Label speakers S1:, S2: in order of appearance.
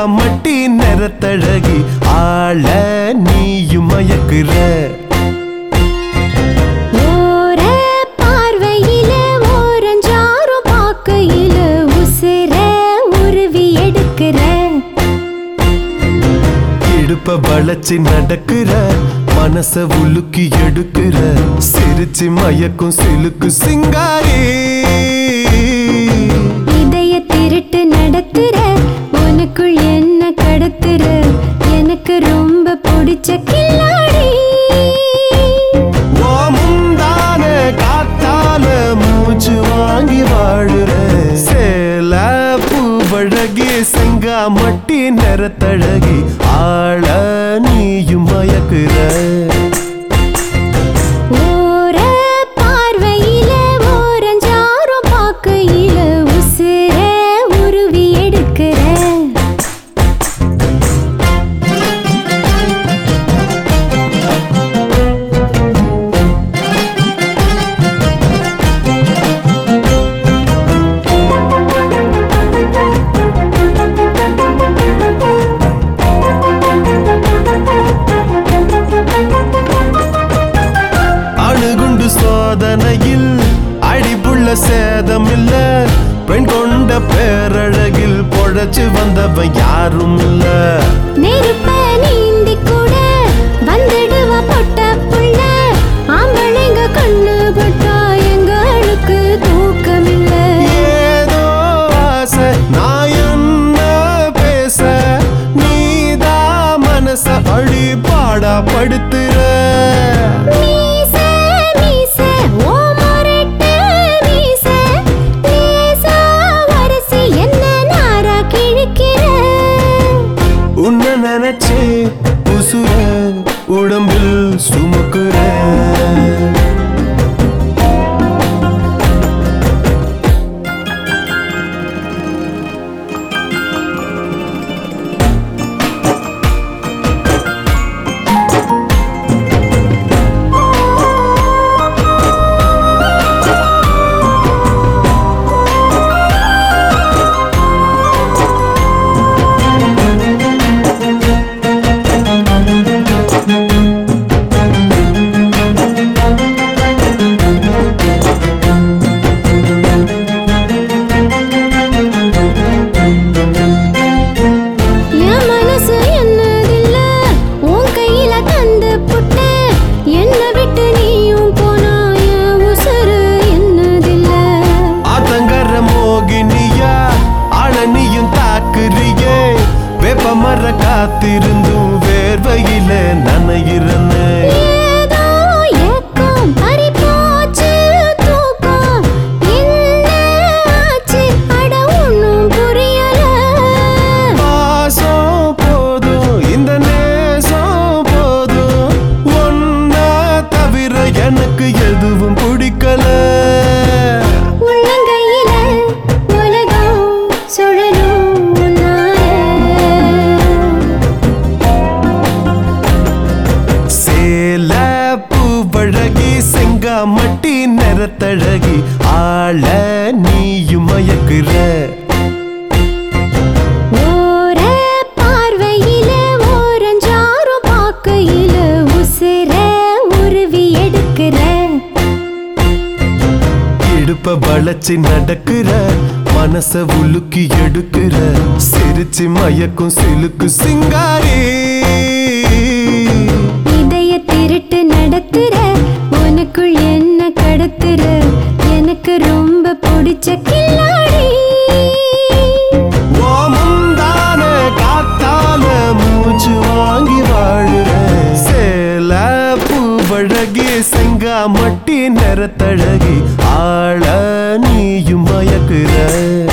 S1: செங்காமட்டி நிறத்தழகி ஆள நீயும் மயக்குற
S2: ஓர பார்வையில ஓரஞ்சாரும் பார்க்கையில உசுர உருவி எடுக்கிற
S1: இடுப்ப வளைச்சி நடக்கிற மனச உலுக்கி எடுக்கிற சிரிச்சு மயக்கும் சிலுக்கு சிங்காரி
S2: இதய திருட்டு நடத்துற உனக்குள் என்ன கடத்துற எனக்கு ரொம்ப பிடிச்ச கில்லாடி
S1: ஓ முந்தான காத்தால மூச்சு வாங்கி வாழுற சேல பூவழகி செங்காமட்டி நிறத்தழகி ஆள நீயும் மயக்குற
S2: ஓர பார்வையில ஓரஞ்சாரும் பார்க்கையில உசுர உருவி எடுக்கிற
S1: அணுகுண்டு சோதனையில் அடிப்புள்ள சேதம் இல்ல பெண் கொண்ட பேரழகில் பொழைச்சு வந்தவன் யாரும் இல்ல
S2: நெருப்ப நீந்தி கூட வந்துடுவ பொட்ட புள்ள ஆம்பளைங்க கண்ணு பட்டா எங்களுக்கு தூக்கமில்ல
S1: ஏதோ ஆசை நான் என்ன பேச நீதா மனச அழி பாடா படுத்துற
S2: மீச மீச ஓ முரட்டு மீச லேசா வரசி என்ன நாரா கிழிக்கிற
S1: உன்னை நினைச்சே உசுர உடம்பில் சுமக்குற
S2: என் மனசு என்னதில்ல உன் கையில தந்து புட்ட என்ன விட்டு நீயும் போனா என் உசுறு என்னதில்ல
S1: ஆத்தங்கர மோகினியா அழனியும் தாக்குறியே வேப்ப மர காத்திருந்தும் வேர்வையில நனையிறன்னு
S2: ஏதோ ஏக்கம் பறிபோச்சு தூக்கம் என்ன ஆச்சு அட ஒண்ணும் புரியல
S1: பாசம் போதும் இந்த நேசம் போதும் ஒன்ன தவிர எனக்கு எதுவும் பிடிக்கல
S2: உள்ளங்கையில உலகம் சுழலும் உன்னால
S1: சேல பூவழகி செங்காமட்டி நிறத்தழகி ஆள நீயும் மயக்குற
S2: ஓர பார்வையில ஓரஞ்சாரும் பார்க்கையில உசுர உருவி எடுக்கிற
S1: இடுப்ப வளைச்சி நடக்கிற மனச உலுக்கி எடுக்கிற சிரிச்சு மயக்கும் சிலுக்கு சிங்காரி
S2: இதய திருட்டு நடத்துற உனக்குள் என்ன கடத்துற எனக்கு ரொம்ப பிடிச்ச கில்லாடி
S1: ஓ முந்தான காத்தால மூச்சு வாங்கி வாழுற சேல பூவழகி செங்காமட்டி நிறத்தழகி ஆள நீயும் மயக்குற